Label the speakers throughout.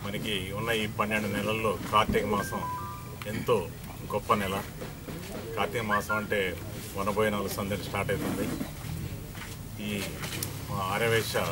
Speaker 1: మనకి ఉన్న ఈ పన్నెండు నెలల్లో కార్తీక మాసం ఎంతో గొప్ప నెల కార్తీక మాసం అంటే వనభోజనాల సందడి స్టార్ట్ అవుతుంది ఈ మా ఆర్యవేశ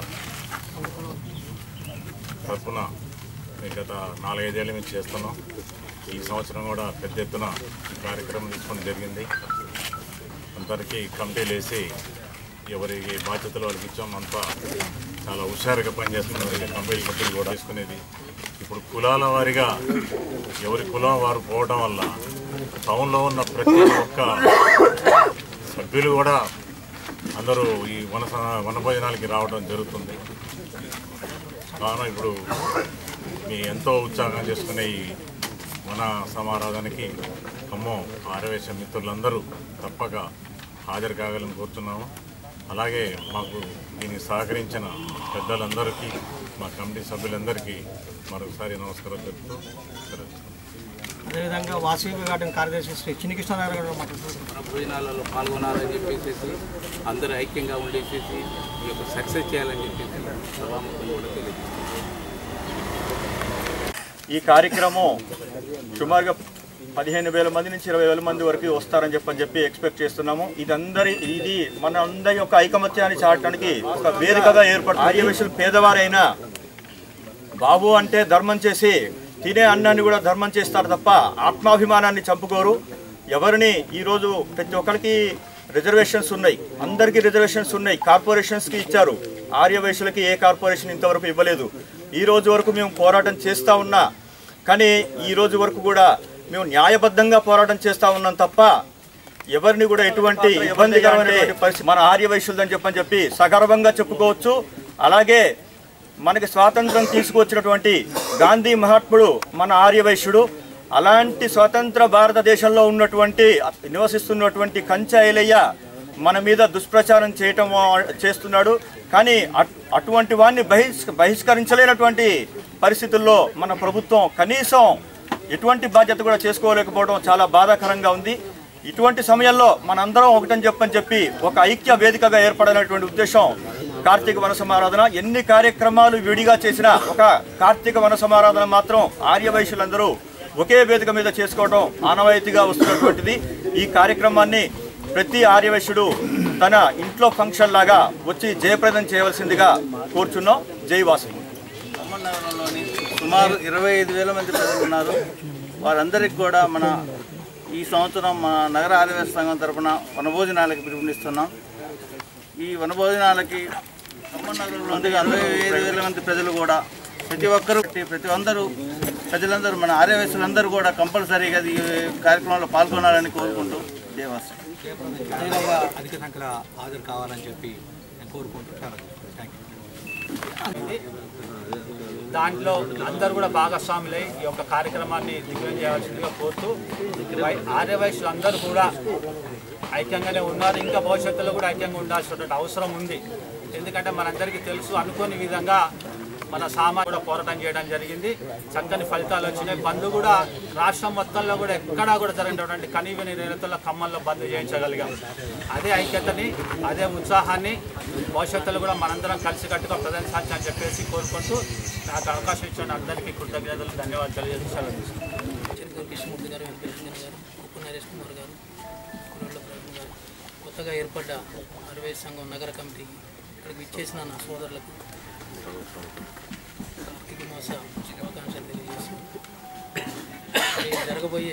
Speaker 1: తరఫున ఈ గత నాలుగైదేళ్ళ నుంచి చేస్తున్నాం ఈ సంవత్సరం కూడా పెద్ద ఎత్తున ఈ కార్యక్రమం తీసుకోవడం జరిగింది అందరికీ కమిటీలు వేసి ఎవరికి బాధ్యతలు వాళ్ళకి ఇచ్చాం అంతా చాలా హుషారుగా పనిచేస్తున్నారు ఈ కమిటీ సభ్యులు కూడా తీసుకునేది ఇప్పుడు కులాల వారిగా ఎవరి కులం వారు పోవడం వల్ల టౌన్లో ఉన్న ప్రతి ఒక్క సభ్యులు కూడా అందరూ ఈ వన స- వన భోజనాలకి రావడం జరుగుతుంది కావున ఇప్పుడు మీ ఎంతో ఉత్సాహం చేసుకునే ఈ వన సమారాధనకి ఖమ్మం ఆరవేశ మిత్రులందరూ తప్పక హాజరు కాగలని కోరుతున్నాము అలాగే మాకు దీనికి సహకరించిన పెద్దలందరికీ మా కమిటీ సభ్యులందరికీ మరొకసారి నమస్కారం చెప్తూ సెలవు
Speaker 2: అదేవిధంగా వాసవి గార్డెన్ కార్యదర్శి శ్రీ చిన్ని కృష్ణారాయణ గారు మాట్లాడుతున్నారు
Speaker 3: మన భోజనాలలో పాల్గొనాలని చెప్పేసి అందరూ ఐక్యంగా ఉండేసేసి ఈ యొక్క సక్సెస్ చేయాలని చెప్పేసి సభాముఖం కూడా తెలియజేస్తాం
Speaker 4: ఈ కార్యక్రమం సుమారుగా పదిహేను వేల మంది నుంచి ఇరవై వేల మంది వరకు వస్తారని చెప్పని చెప్పి ఎక్స్పెక్ట్ చేస్తున్నాము ఇదందరి ఇది మన అందరి యొక్క ఐకమత్యాన్ని చాటడానికి ఒక వేదికగా ఏర్పడుతుంది ఆర్యవేశులు పేదవారైనా బాబు అంటే ధర్మం చేసి తినే అన్నాన్ని కూడా ధర్మం చేస్తారు తప్ప ఆత్మాభిమానాన్ని చంపుకోరు ఎవరిని ఈరోజు ప్రతి ఒక్కరికి రిజర్వేషన్స్ ఉన్నాయి అందరికీ రిజర్వేషన్స్ ఉన్నాయి కార్పొరేషన్స్కి ఇచ్చారు ఆర్యవైశ్యులకి ఏ కార్పొరేషన్ ఇంతవరకు ఇవ్వలేదు ఈ రోజు వరకు మేము పోరాటం చేస్తూ ఉన్నా కానీ ఈ రోజు వరకు కూడా మేము న్యాయబద్ధంగా పోరాటం చేస్తూ ఉన్నాం తప్ప ఎవరిని కూడా ఎటువంటి ఇబ్బందికరమైన పరిస్థితి మన ఆర్యవైశ్యులని చెప్పని చెప్పి సగర్వంగా చెప్పుకోవచ్చు అలాగే మనకి స్వాతంత్రం తీసుకువచ్చినటువంటి గాంధీ మహాత్ముడు మన ఆర్యవైశ్యుడు అలాంటి స్వతంత్ర భారతదేశంలో ఉన్నటువంటి నివసిస్తున్నటువంటి కంచాయిలయ్య మన మీద దుష్ప్రచారం చేయటం చేస్తున్నాడు కానీ అట్- అటువంటి వాడిని బహిష్ బహిష్కరించలేనటువంటి పరిస్థితుల్లో మన ప్రభుత్వం కనీసం ఎటువంటి బాధ్యత కూడా చేసుకోలేకపోవడం చాలా బాధాకరంగా ఉంది ఇటువంటి సమయంలో మనందరం ఒకటని చెప్పని చెప్పి ఒక ఐక్య వేదికగా ఏర్పడినటువంటి ఉద్దేశం కార్తీక వన సమారాధన ఎన్ని కార్యక్రమాలు విడిగా చేసినా ఒక కార్తీక వన సమారాధన మాత్రం ఆర్యవైశ్యులందరూ ఒకే వేదిక మీద చేసుకోవడం ఆనవాయితీగా వస్తున్నటువంటిది ఈ కార్యక్రమాన్ని ప్రతి ఆర్యవైశ్యుడు తన ఇంట్లో ఫంక్షన్ లాగా వచ్చి జయప్రదం చేయవలసిందిగా కోరుచున్నాం జై వాసు
Speaker 5: ఖమ్మం నగరంలోని సుమారు ఇరవై ఐదు వేల మంది ప్రజలు ఉన్నారు వారందరికీ కూడా మన ఈ సంవత్సరం మన నగర ఆదివాసీ సంఘం తరపున వనభోజనాలకి పిలుపునిస్తున్నాం ఈ వనభోజనాలకి ఖమ్మం నగరంలోని అరవై ఐదు వేల మంది ప్రజలు కూడా ప్రతి ఒక్కరూ ప్రతి అందరూ ప్రజలందరూ మన ఆర్యవయసులందరూ కూడా కంపల్సరీగా ఈ కార్యక్రమంలో పాల్గొనాలని కోరుకుంటూ దేవాసం
Speaker 2: అదేవిధంగా అధిక సంఖ్యలో హాజరు కావాలని చెప్పి నేను కోరుకుంటున్నాను థ్యాంక్ యూ
Speaker 6: దాంట్లో అందరూ కూడా భాగస్వాములై ఈ యొక్క కార్యక్రమాన్ని దిగ్విజయం చేయాల్సిందిగా కోరుతూ వై- ఆర్య వయసులు అందరూ కూడా ఐక్యంగానే ఉన్నారు ఇంకా భవిష్యత్తులో కూడా ఐక్యంగా ఉండాల్సినటువంటి అవసరం ఉంది ఎందుకంటే మనందరికీ తెలుసు అనుకోని విధంగా మన సామా కూడా పోరాటం చేయడం జరిగింది చక్కని ఫలితాలు వచ్చినాయి బంద్ కూడా రాష్ట్రం మొత్తంలో కూడా ఎక్కడా కూడా జరిగినటువంటి కనీవిని నేతల్లో ఖమ్మంలో బంద్ చేయించగలిగాం అదే ఐక్యతని అదే ఉత్సాహాన్ని భవిష్యత్తులో కూడా మనందరం కలిసికట్టుగా ప్రదర్శించాలని చెప్పేసి కోరుకుంటూ నాకు అవకాశం ఇచ్చిన అందరికీ కృతజ్ఞతలు ధన్యవాదాలు తెలియజేసి సెలవు తీసుకుంటాను.
Speaker 7: చెరుకు కృష్ణమూర్తి గారు వెంకటేశ్వర గారు ఉప్పు నరేష్ కుమార్ గారు కురుళ్ళ ప్రవీణ్ గారు కొత్తగా ఏర్పడ్డ అరవై సంఘం నగర కమిటీకి ఇక్కడికి ఇచ్చేసిన నా సోదరులకు కార్తీక మాస శుభాకాంక్షలు తెలియజేసి మరి జరగబోయే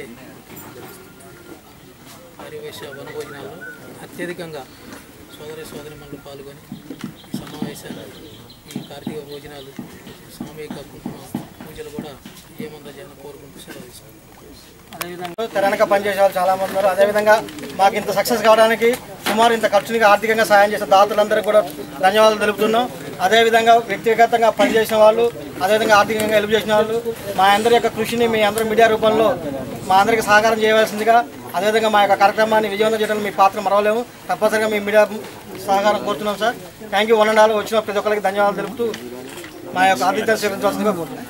Speaker 7: ఆర్యవేశ వనభోజనాల్లో అత్యధికంగా సోదరి సోదరిమణులు పాల్గొని ఈ సమావేశాలు ఈ కార్తీక భోజనాలు సామూహిక కుంకుమ పూజలు కూడా ఏమందా జనం కోరుకుంటూ సెలవు తీసుకుంటాం
Speaker 2: అదేవిధంగా తెరనక పనిచేసే వాళ్ళు చాలా మంది ఉన్నారు అదేవిధంగా మాకు ఇంత సక్సెస్ కావడానికి సుమారు ఇంత ఖర్చునికి ఆర్థికంగా సాయం చేసే దాతలందరికీ కూడా ధన్యవాదాలు తెలుపుతున్నాం అదేవిధంగా వ్యక్తిగతంగా పనిచేసిన వాళ్ళు అదేవిధంగా ఆర్థికంగా హెల్ప్ చేసిన వాళ్ళు మా అందరి యొక్క కృషిని మీ అందరి మీడియా రూపంలో మా అందరికీ సహకారం చేయవలసిందిగా అదేవిధంగా మా యొక్క కార్యక్రమాన్ని విజయవంతం చేయడానికి మీ పాత్ర మరవలేము తప్పనిసరిగా మీ మీడియా సహకారం కోరుతున్నాం sir thank you one and all వచ్చిన ప్రతి ఒక్కరికి ధన్యవాదాలు తెలుపుతూ మా యొక్క ఆతిథ్యం స్వీకరించవలసిందిగా కోరుతున్నాం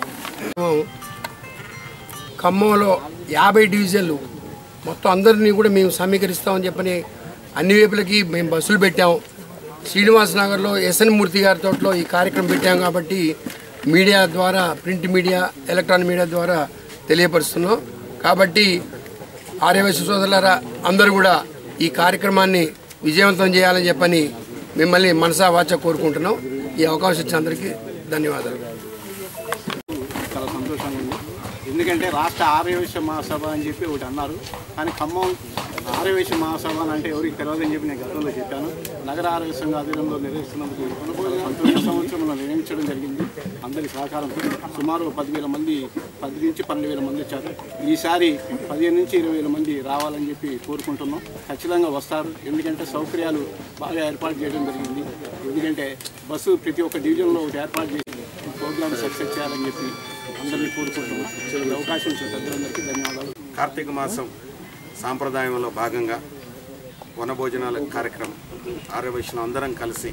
Speaker 8: ఖమ్మంలో యాభై డివిజన్లు మొత్తం అందరినీ కూడా మేము సమీకరిస్తామని చెప్పని అన్ని వైపులకి మేము బస్సులు పెట్టాం శ్రీనివాస్ నగర్లో ఎస్ఎన్ మూర్తి గారి తోటలో ఈ కార్యక్రమం పెట్టాం కాబట్టి మీడియా ద్వారా ప్రింట్ మీడియా ఎలక్ట్రానిక్ మీడియా ద్వారా తెలియపరుస్తున్నాం కాబట్టి ఆర్యవైశ్య సోదరులారా అందరూ కూడా ఈ కార్యక్రమాన్ని విజయవంతం చేయాలని చెప్పని మిమ్మల్ని మనసా వాచ కోరుకుంటున్నాం ఈ అవకాశం ఇచ్చిన అందరికీ ధన్యవాదాలు
Speaker 9: చాలా సంతోషంగా ఉంది ఎందుకంటే రాష్ట్ర ఆర్యవేశ మహాసభ అని చెప్పి ఒకటి అన్నారు కానీ ఖమ్మం ఆర్యవేశ మహాసభ అని అంటే ఎవరికి తెలియదని చెప్పి నేను గతంలో చెప్పాను నగర ఆరోగ్య సంఘ ఆధ్వర్యంలో నిర్వహిస్తున్నందుకు పంతొమ్మిది సంవత్సరంలో నిర్వహించడం జరిగింది అందరి సహకారంతో సుమారు పదివేల మంది పది నుంచి పన్నెండు వేల మంది వచ్చారు ఈసారి పదిహేను నుంచి ఇరవై వేల మంది రావాలని చెప్పి కోరుకుంటున్నాం ఖచ్చితంగా వస్తారు ఎందుకంటే సౌకర్యాలు బాగా ఏర్పాటు చేయడం జరిగింది ఎందుకంటే బస్సు ప్రతి ఒక్క డివిజన్లో ఒకటి ఏర్పాటు చేసి ప్రోగ్రామ్ సక్సెస్ చేయాలని చెప్పి అందరినీ కోరుకుంటున్నాం ఈ అవకాశం ఇచ్చిన పెద్దలందరికీ ధన్యవాదాలు
Speaker 10: కార్తీక మాసం సాంప్రదాయంలో భాగంగా వనభోజనాల కార్యక్రమం ఆర్యవైశ్యులు అందరం కలిసి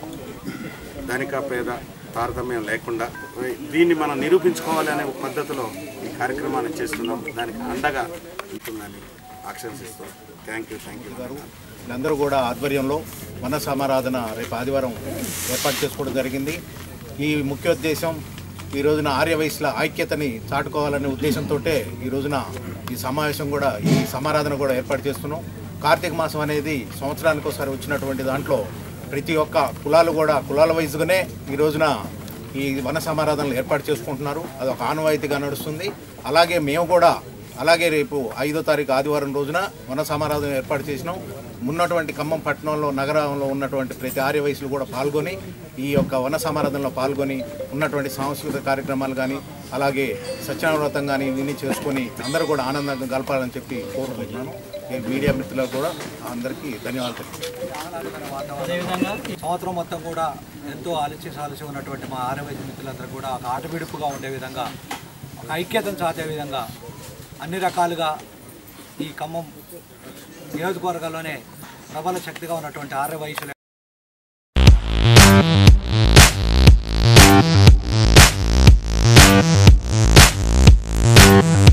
Speaker 10: ధనిక పేద తారతమ్యం లేకుండా దీన్ని మనం నిరూపించుకోవాలి అనే ఒక పద్ధతిలో ఈ కార్యక్రమాన్ని చేస్తున్నాం దానికి అండగా ఉంటుందని ఆకాంక్షిస్తాం థ్యాంక్ యూ థ్యాంక్ యూ
Speaker 11: వీళ్ళందరూ కూడా ఆధ్వర్యంలో వన సమారాధన రేపు ఆదివారం ఏర్పాటు చేసుకోవడం జరిగింది ఈ ముఖ్య ఉద్దేశం ఈ రోజున ఆర్యవయసుల ఐక్యతని చాటుకోవాలనే ఉద్దేశంతో ఈ రోజున ఈ సమావేశం కూడా ఈ సమారాధన కూడా ఏర్పాటు చేస్తున్నాం కార్తీక మాసం అనేది సంవత్సరానికి ఒకసారి వచ్చినటువంటి దాంట్లో ప్రతి ఒక్క కులాలు కూడా కులాల వైజ్గానే ఈ రోజున ఈ వన సమారాధనలు ఏర్పాటు చేసుకుంటున్నారు అది ఒక ఆనవాయితీగా నడుస్తుంది అలాగే మేము కూడా అలాగే రేపు ఐదో తారీఖు ఆదివారం రోజున వన సమారాధన ఏర్పాటు చేసినాం ఉన్నటువంటి ఖమ్మం పట్టణంలో నగరంలో ఉన్నటువంటి ప్రతి ఆర్య వయసులు కూడా పాల్గొని ఈ యొక్క వన సమారాధనలో పాల్గొని ఉన్నటువంటి సాంస్కృతిక కార్యక్రమాలు కానీ అలాగే సత్యనారాయణ వ్రతం కానీ ఇవన్నీ చేసుకొని అందరూ కూడా ఆనందంగా గలపాలని చెప్పి కోరుకుంటున్నాను ఈ మీడియా మిత్రులకు కూడా అందరికీ ధన్యవాదాలు తెలియజేస్తున్నాను.
Speaker 12: అదేవిధంగా ఈ సంవత్సరం మొత్తం కూడా ఎంతో ఆలస్య సాలసి ఉన్నటువంటి మా ఆరోగ్య మిత్రులందరూ కూడా ఒక ఆటవిడుపుగా ఉండే విధంగా ఒక ఐక్యతను చాటే విధంగా అన్ని రకాలుగా ఈ ఖమ్మం నియోజకవర్గంలోనే ప్రబల శక్తిగా ఉన్నటువంటి ఆర్య వయసుల
Speaker 13: Thank you.